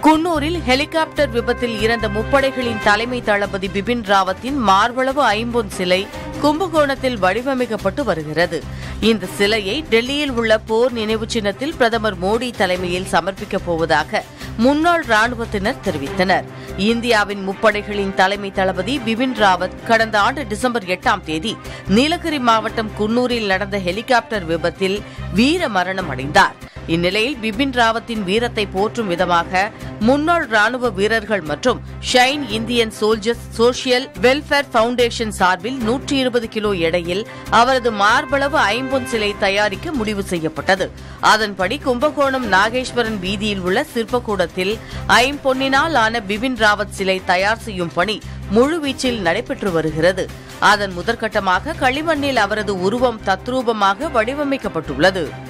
குன்னூரில் ஹெலிகாப்டர் விபத்தில் இறந்த முப்படைகளின் தலைமை தளபதி பிபின் ராவத்தின் மார்பளவு ஐம்பொன் சிலை கும்பகோணத்தில் வடிவமைக்கப்பட்டு வருகிறது இந்த சிலையை டெல்லியில் உள்ள போர் நினைவு சின்னத்தில் பிரதமர் மோடி தலைமையில் சமர்ப்பிக்கப் போவதாக முன்னாள் ராணுவத்தினர் தெரிவித்தனர் இந்தியாவின் முப்படைகளின் தலைமை தளபதி பிபின் ராவத் கடந்த ஆண்டு டிசம்பர் எட்டாம் தேதி நீலகிரி மாவட்டம் குன்னூரில் நடந்த ஹெலிகாப்டர் விபத்தில் வீர மரணம் அடைந்தார் இந்நிலையில் பிபின் ராவத்தின் வீரத்தை போற்றும் விதமாக முன்னாள் ராணுவ வீரர்கள் மற்றும் shine Indian soldiers social welfare foundation சார்பில் நூற்றி இருபது கிலோ எடையில் அவரது மார்பளவு ஐம்பொன் சிலை தயாரிக்க முடிவு செய்யப்பட்டது அதன்படி கும்பகோணம் நாகேஸ்வரன் வீதியில் உள்ள சிற்பக்கூடத்தில் ஐம்பொன்னினால் ஆன பிபின் ராவத் சிலை தயார் செய்யும் பணி முழுவீச்சில் நடைபெற்று வருகிறது அதன் முதற்கட்டமாக களிமண்ணில் அவரது உருவம் தத்ரூபமாக வடிவமைக்கப்பட்டுள்ளது